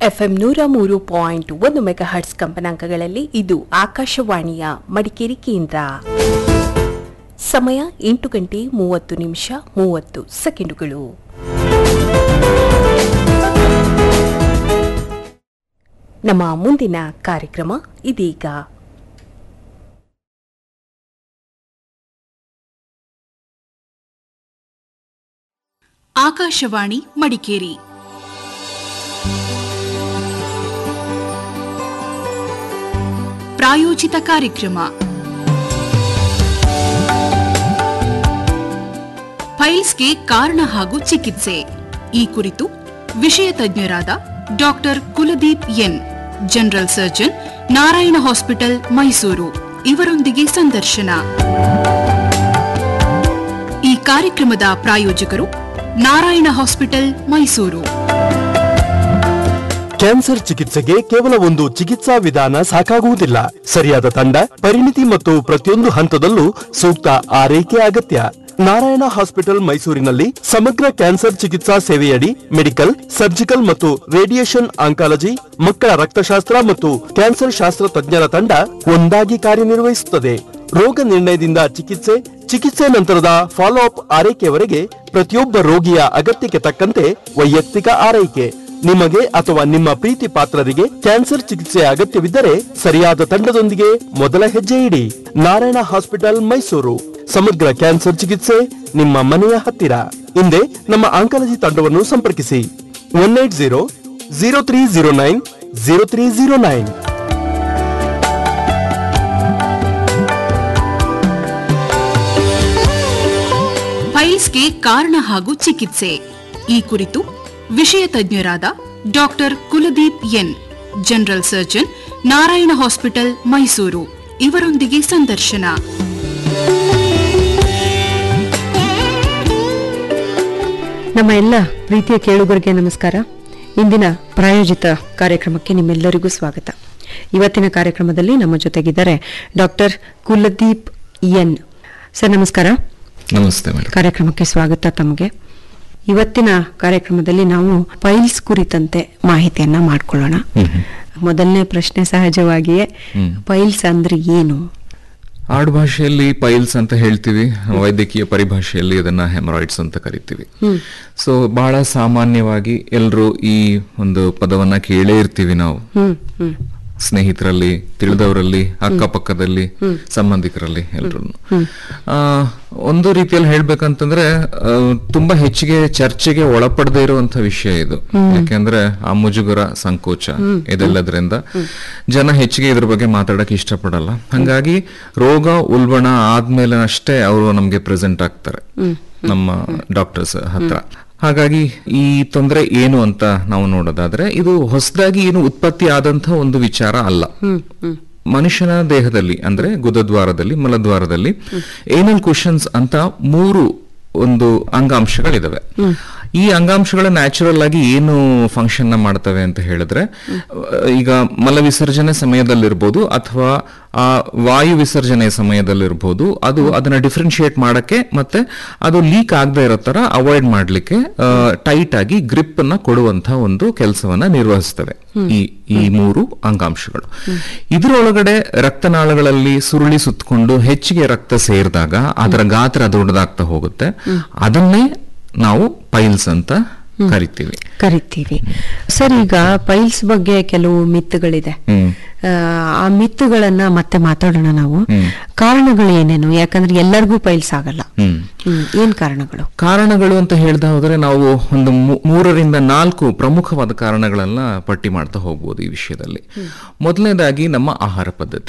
FM ನೂರ ಮೂರು point ಒಂದು ಮೆಗಾಹರ್ಟ್ಸ್ ಕಂಪನಾಂಕಗಳಲ್ಲಿ ಇದು ಆಕಾಶವಾಣಿಯ ಮಡಿಕೇರಿ ಕೇಂದ್ರ ಸಮಯ ಎಂಟು ಗಂಟೆ ಮೂವತ್ತು ನಿಮಿಷ ಮೂವತ್ತು ಸೆಕೆಂಡುಗಳು ನಮ್ಮ ಮುಂದಿನ ಕಾರ್ಯಕ್ರಮ ಇದೀಗ ಆಕಾಶವಾಣಿ ಮಡಿಕೇರಿ ಪ್ರಾಯೋಜಿತ ಕಾರ್ಯಕ್ರಮ ಫೈಲ್ಸ್ಗೆ ಕಾರಣ ಹಾಗೂ ಚಿಕಿತ್ಸೆ ಈ ಕುರಿತು ವಿಷಯ ತಜ್ಞರಾದ doctor Kuldeep N general surgeon Narayana hospital Mysuru ಇವರೊಂದಿಗೆ ಸಂದರ್ಶನ ಈ ಕಾರ್ಯಕ್ರಮದ ಪ್ರಾಯೋಜಕರು ನಾರಾಯಣ ಹಾಸ್ಪಿಟಲ್ ಮೈಸೂರು ಕ್ಯಾನ್ಸರ್ ಚಿಕಿತ್ಸೆಗೆ ಕೇವಲ ಒಂದು ಚಿಕಿತ್ಸಾ ವಿಧಾನ ಸಾಕಾಗುವುದಿಲ್ಲ ಸರಿಯಾದ ತಂಡ ಪರಿಣಿತಿ ಮತ್ತು ಪ್ರತಿಯೊಂದು ಹಂತದಲ್ಲೂ ಸೂಕ್ತ ಆರೈಕೆ ಅಗತ್ಯ ನಾರಾಯಣ ಹಾಸ್ಪಿಟಲ್ ಮೈಸೂರಿನಲ್ಲಿ ಸಮಗ್ರ ಕ್ಯಾನ್ಸರ್ ಚಿಕಿತ್ಸಾ ಸೇವೆಯಡಿ ಮೆಡಿಕಲ್ ಸರ್ಜಿಕಲ್ ಮತ್ತು ರೇಡಿಯೇಷನ್ ಆಂಕಾಲಜಿ ಮಕ್ಕಳ ರಕ್ತಶಾಸ್ತ್ರ ಮತ್ತು ಕ್ಯಾನ್ಸರ್ ಶಾಸ್ತ್ರ ತಜ್ಞರ ತಂಡ ಒಂದಾಗಿ ಕಾರ್ಯನಿರ್ವಹಿಸುತ್ತದೆ ರೋಗ ನಿರ್ಣಯದಿಂದ ಚಿಕಿತ್ಸೆ ಚಿಕಿತ್ಸೆ ನಂತರದ ಫಾಲೋ ಅಪ್ ಆರೈಕೆಯವರೆಗೆ ಪ್ರತಿಯೊಬ್ಬ ರೋಗಿಯ ಅಗತ್ಯಕ್ಕೆ ತಕ್ಕಂತೆ ವೈಯಕ್ತಿಕ ಆರೈಕೆ ನಿಮಗೆ ಅಥವಾ ನಿಮ್ಮ ಪ್ರೀತಿ ಪಾತ್ರರಿಗೆ ಕ್ಯಾನ್ಸರ್ ಚಿಕಿತ್ಸೆ ಅಗತ್ಯವಿದ್ದರೆ ಸರಿಯಾದ ತಂಡದೊಂದಿಗೆ ಮೊದಲ ಹೆಜ್ಜೆ ಇಡಿ ನಾರಾಯಣ ಹಾಸ್ಪಿಟಲ್ ಮೈಸೂರು ಸಮಗ್ರ ಕ್ಯಾನ್ಸರ್ ಚಿಕಿತ್ಸೆ ನಿಮ್ಮ ಮನೆಯ ಹತ್ತಿರ ಹಿಂದೆ ನಮ್ಮ ಆಂಕಾಲಜಿ ತಂಡವನ್ನು ಸಂಪರ್ಕಿಸಿ one eight zero zero three zero nine zero three zero nine ಫೈಲ್ಸ್ಗೆ ಕಾರಣ ಹಾಗೂ ಚಿಕಿತ್ಸೆ ಈ ಕುರಿತು ವಿಷಯ ತಜ್ಞರಾದ doctor Kuldeep N general surgeon Narayana hospital Mysuru ಇವರೊಂದಿಗೆ ಸಂದರ್ಶನ ನಮ್ಮ ಎಲ್ಲ ಪ್ರೀತಿಯ ಕೇಳುಗರಿಗೆ ನಮಸ್ಕಾರ ಇಂದಿನ ಪ್ರಾಯೋಜಿತ ಕಾರ್ಯಕ್ರಮಕ್ಕೆ ನಿಮ್ಮೆಲ್ಲರಿಗೂ ಸ್ವಾಗತ ಇವತ್ತಿನ ಕಾರ್ಯಕ್ರಮದಲ್ಲಿ ನಮ್ಮ ಜೊತೆಗಿದ್ದಾರೆ ಡಾಕ್ಟರ್ ಕುಲದೀಪ್ ಎನ್ ಸರ್ ನಮಸ್ಕಾರ ನಮಸ್ತೆ ಮೇಡಮ್ ಕಾರ್ಯಕ್ರಮಕ್ಕೆ ಸ್ವಾಗತ ತಮಗೆ ಇವತ್ತಿನ ಕಾರ್ಯಕ್ರಮದಲ್ಲಿ ನಾವು ಪೈಲ್ಸ್ ಕುರಿತಂತೆ ಮಾಹಿತಿಯನ್ನ ಮಾಡ್ಕೊಳ್ಳೋಣ ಮೊದಲನೇ ಪ್ರಶ್ನೆ ಸಹಜವಾಗಿಯೇ ಪೈಲ್ಸ್ ಅಂದ್ರೆ ಏನು ಆಡು ಭಾಷೆಯಲ್ಲಿ ಪೈಲ್ಸ್ ಅಂತ ಹೇಳ್ತೀವಿ ವೈದ್ಯಕೀಯ ಪರಿಭಾಷೆಯಲ್ಲಿ ಅದನ್ನ ಹೆಮರಾಯ್ಡ್ಸ್ ಅಂತ ಕರಿತೀವಿ ಸೊ ಬಹಳ ಸಾಮಾನ್ಯವಾಗಿ ಎಲ್ಲರೂ ಈ ಒಂದು ಪದವನ್ನ ಕೇಳೇ ಇರ್ತೀವಿ ನಾವು ಹ್ಮ್ ಹ್ಮ್ ಸ್ನೇಹಿತರಲ್ಲಿ ತಿಳಿದವರಲ್ಲಿ ಅಕ್ಕಪಕ್ಕದಲ್ಲಿ ಸಂಬಂಧಿಕರಲ್ಲಿ ಎಲ್ರು ಒಂದು ರೀತಿಯಲ್ಲಿ ಹೇಳ್ಬೇಕಂತಂದ್ರೆ ಆ, ತುಂಬಾ ಹೆಚ್ಚಿಗೆ ಚರ್ಚೆಗೆ ಒಳಪಡದೇ ಇರುವಂತ ವಿಷಯ ಇದು ಯಾಕೆಂದ್ರೆ ಆ ಮುಜುಗರ ಸಂಕೋಚ ಇದೆಲ್ಲದ್ರಿಂದ ಜನ ಹೆಚ್ಚಿಗೆ ಇದ್ರ ಬಗ್ಗೆ ಮಾತಾಡಕ್ ಇಷ್ಟಪಡಲ್ಲ ಹಂಗಾಗಿ ರೋಗ ಉಲ್ಬಣ ಆದ್ಮೇಲೆ ಅಷ್ಟೇ ಅವರು ನಮ್ಗೆ ಪ್ರೆಸೆಂಟ್ ಆಗ್ತಾರೆ ನಮ್ಮ ಡಾಕ್ಟರ್ಸ್ ಹತ್ರ ಹಾಗಾಗಿ ಈ ತೊಂದರೆ ಏನು ಅಂತ ನಾವು ನೋಡೋದಾದ್ರೆ ಇದು ಹೊಸದಾಗಿ ಏನು ಉತ್ಪತ್ತಿ ಆದಂತ ಒಂದು ವಿಚಾರ ಅಲ್ಲ ಮನುಷ್ಯನ ದೇಹದಲ್ಲಿ ಅಂದ್ರೆ ಗುದದ್ವಾರದಲ್ಲಿ ಮಲದ್ವಾರದಲ್ಲಿ ಏನಲ್ ಕುಷನ್ಸ್ ಅಂತ ಮೂರು ಒಂದು ಅಂಗಾಂಶಗಳಿದಾವೆ ಈ ಅಂಗಾಂಶಗಳು ನ್ಯಾಚುರಲ್ ಆಗಿ ಏನು ಫಂಕ್ಷನ್ ನ ಮಾಡ್ತವೆ ಅಂತ ಹೇಳಿದ್ರೆ ಅಹ್, ಈಗ ಮಲ ವಿಸರ್ಜನೆ ಸಮಯದಲ್ಲಿರ್ಬೋದು ಅಥವಾ ಆ ವಾಯು ವಿಸರ್ಜನೆ ಸಮಯದಲ್ಲಿರ್ಬೋದು ಅದು ಅದನ್ನ ಡಿಫ್ರೆನ್ಶಿಯೇಟ್ ಮಾಡಕ್ಕೆ ಮತ್ತೆ ಅದು ಲೀಕ್ ಆಗದೆ ಇರೋ ತರ ಅವಾಯ್ಡ್ ಮಾಡ್ಲಿಕ್ಕೆ ಟೈಟ್ ಆಗಿ ಗ್ರಿಪ್ ಅನ್ನ ಕೊಡುವಂತ ಒಂದು ಕೆಲಸವನ್ನ ನಿರ್ವಹಿಸ್ತವೆ ಈ ಈ ಮೂರು ಅಂಗಾಂಶಗಳು ಇದರೊಳಗಡೆ ರಕ್ತನಾಳಗಳಲ್ಲಿ ಸುರುಳಿ ಸುತ್ತಕೊಂಡು ಹೆಚ್ಚಿಗೆ ರಕ್ತ ಸೇರಿದಾಗ ಅದರ ಗಾತ್ರ ದೊಡ್ಡದಾಗ್ತಾ ಹೋಗುತ್ತೆ ಅದನ್ನೇ ನಾವು ಪೈಲ್ಸ್ ಅಂತ ಕರಿತೀವಿ ಕರಿತೀವಿ ಸರ್ ಈಗ ಪೈಲ್ಸ್ ಬಗ್ಗೆ ಕೆಲವು ಮಿತ್ತುಗಳಿದೆ ಹ್ಮ್ ಆ, ಆ ಮಿತ್ತುಗಳನ್ನ ಮತ್ತೆ ಮಾತಾಡೋಣ ನಾವು ಕಾರಣಗಳು ಏನೇನು ಯಾಕಂದ್ರೆ ಎಲ್ಲರಿಗೂ ಪೈಲ್ಸ್ ಆಗಲ್ಲ ಹ್ಮ್ ಹ್ಮ್ ಏನ್ ಕಾರಣಗಳು ಕಾರಣಗಳು ಅಂತ ಹೇಳ್ದ ಹೋದ್ರೆ ನಾವು ಒಂದು ಮೂ- ಮೂರರಿಂದ ನಾಲ್ಕು ಪ್ರಮುಖವಾದ ಕಾರಣಗಳನ್ನ ಪಟ್ಟಿ ಮಾಡ್ತಾ ಹೋಗ್ಬೋದು ಈ ವಿಷಯದಲ್ಲಿ ಮೊದಲನೇದಾಗಿ ನಮ್ಮ ಆಹಾರ ಪದ್ಧತಿ